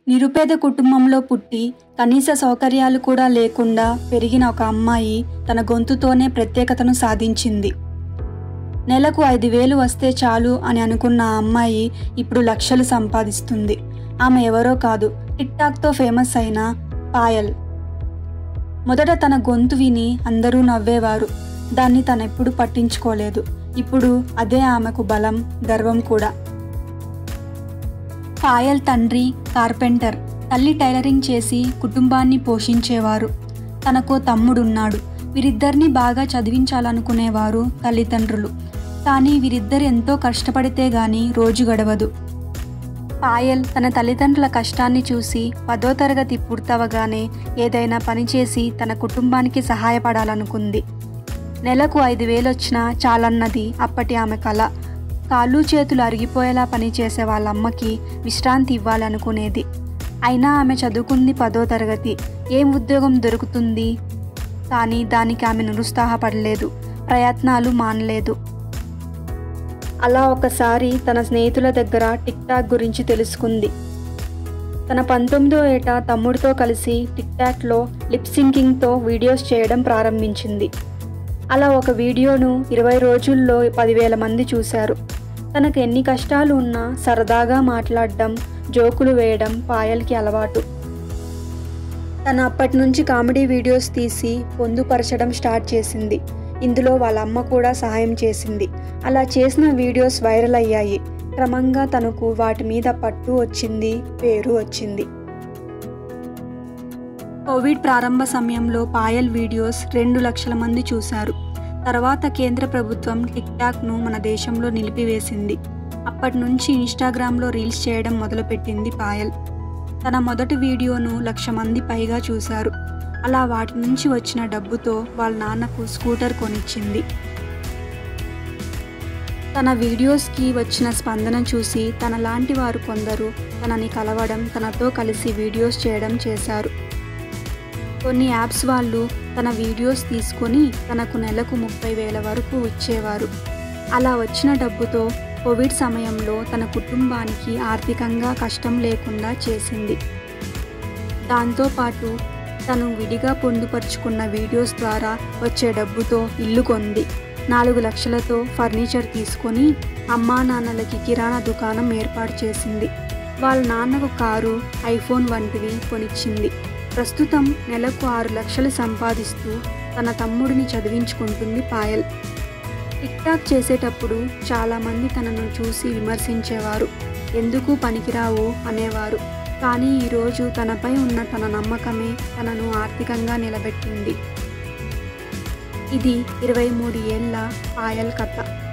నిరుపేద కుటుంబంలో పుట్టి కనీస సౌకర్యాలు కూడా లేకుండా పెరిగిన ఒక అమ్మాయి తన గొంతుతోనే ప్రత్యేకతను సాధించింది నెలకు ఐదు వేలు వస్తే చాలు అని అనుకున్న ఆ అమ్మాయి ఇప్పుడు లక్షలు సంపాదిస్తుంది ఆమె ఎవరో కాదు టిక్ టాక్తో ఫేమస్ అయిన పాయల్ మొదట తన గొంతు విని అందరూ నవ్వేవారు దాన్ని తనెప్పుడు పట్టించుకోలేదు ఇప్పుడు అదే ఆమెకు బలం గర్వం కూడా పాయల్ తండ్రి కార్పెంటర్ తల్లి టైలరింగ్ చేసి కుటుంబాన్ని పోషించేవారు తనకో తమ్ముడున్నాడు వీరిద్దరిని బాగా చదివించాలనుకునేవారు తల్లిదండ్రులు కానీ వీరిద్దరు ఎంతో కష్టపడితే గాని రోజు గడవదు పాయల్ తన తల్లిదండ్రుల కష్టాన్ని చూసి పదో తరగతి పూర్తవగానే ఏదైనా పని చేసి తన కుటుంబానికి సహాయపడాలనుకుంది నెలకు ఐదు వేలొచ్చినా చాలన్నది అప్పటి ఆమె కళ కాళ్ళు చేతులు అరిగిపోయేలా పనిచేసే వాళ్ళ అమ్మకి విశ్రాంతి ఇవ్వాలనుకునేది అయినా ఆమె చదువుకుంది పదో తరగతి ఏం ఉద్యోగం దొరుకుతుంది కానీ దానికి ఆమె నిరుత్సాహపడలేదు ప్రయత్నాలు మానలేదు అలా ఒకసారి తన స్నేహితుల దగ్గర టిక్ టాక్ గురించి తెలుసుకుంది తన పంతొమ్మిదో ఏట తమ్ముడితో కలిసి టిక్ టాక్లో లిప్ సింకింగ్తో వీడియోస్ చేయడం ప్రారంభించింది అలా ఒక వీడియోను ఇరవై రోజుల్లో పదివేల మంది చూశారు తనకు ఎన్ని కష్టాలు ఉన్నా సరదాగా మాట్లాడడం జోకులు వేయడం పాయల్కి అలవాటు తను అప్పటి నుంచి కామెడీ వీడియోస్ తీసి పొందుపరచడం స్టార్ట్ చేసింది ఇందులో వాళ్ళ అమ్మ కూడా సహాయం చేసింది అలా చేసిన వీడియోస్ వైరల్ అయ్యాయి క్రమంగా తనకు వాటి మీద పట్టు వచ్చింది పేరు వచ్చింది కోవిడ్ ప్రారంభ సమయంలో పాయల్ వీడియోస్ రెండు లక్షల మంది చూశారు తర్వాత కేంద్ర ప్రభుత్వం టిక్ టాక్ను మన దేశంలో నిలిపివేసింది అప్పటి నుంచి ఇన్స్టాగ్రామ్లో రీల్స్ చేయడం మొదలుపెట్టింది పాయల్ తన మొదటి వీడియోను లక్ష మంది పైగా చూశారు అలా వాటి నుంచి వచ్చిన డబ్బుతో వాళ్ళ నాన్నకు స్కూటర్ కొనిచ్చింది తన వీడియోస్కి వచ్చిన స్పందన చూసి తన లాంటి వారు కొందరు తనని కలవడం తనతో కలిసి వీడియోస్ చేయడం చేశారు కొన్ని యాప్స్ వాళ్ళు తన వీడియోస్ తీసుకొని తనకు నెలకు ముప్పై వేల వరకు ఇచ్చేవారు అలా వచ్చిన డబ్బుతో కోవిడ్ సమయంలో తన కుటుంబానికి ఆర్థికంగా కష్టం లేకుండా చేసింది దాంతోపాటు తను విడిగా పొందుపరుచుకున్న వీడియోస్ ద్వారా వచ్చే డబ్బుతో ఇల్లు కొంది నాలుగు లక్షలతో ఫర్నిచర్ తీసుకొని అమ్మా నాన్నలకి కిరాణా దుకాణం ఏర్పాటు చేసింది వాళ్ళ నాన్నకు కారు ఐఫోన్ వంటివి కొనిచ్చింది ప్రస్తుతం నెలకు ఆరు లక్షలు సంపాదిస్తూ తన తమ్ముడిని చదివించుకుంటుంది పాయల్ టిక్ టాక్ చేసేటప్పుడు చాలామంది తనను చూసి విమర్శించేవారు ఎందుకు పనికిరావు అనేవారు కానీ ఈరోజు తనపై ఉన్న తన నమ్మకమే తనను ఆర్థికంగా నిలబెట్టింది ఇది ఇరవై మూడు ఏళ్ళ పాయల్ కథ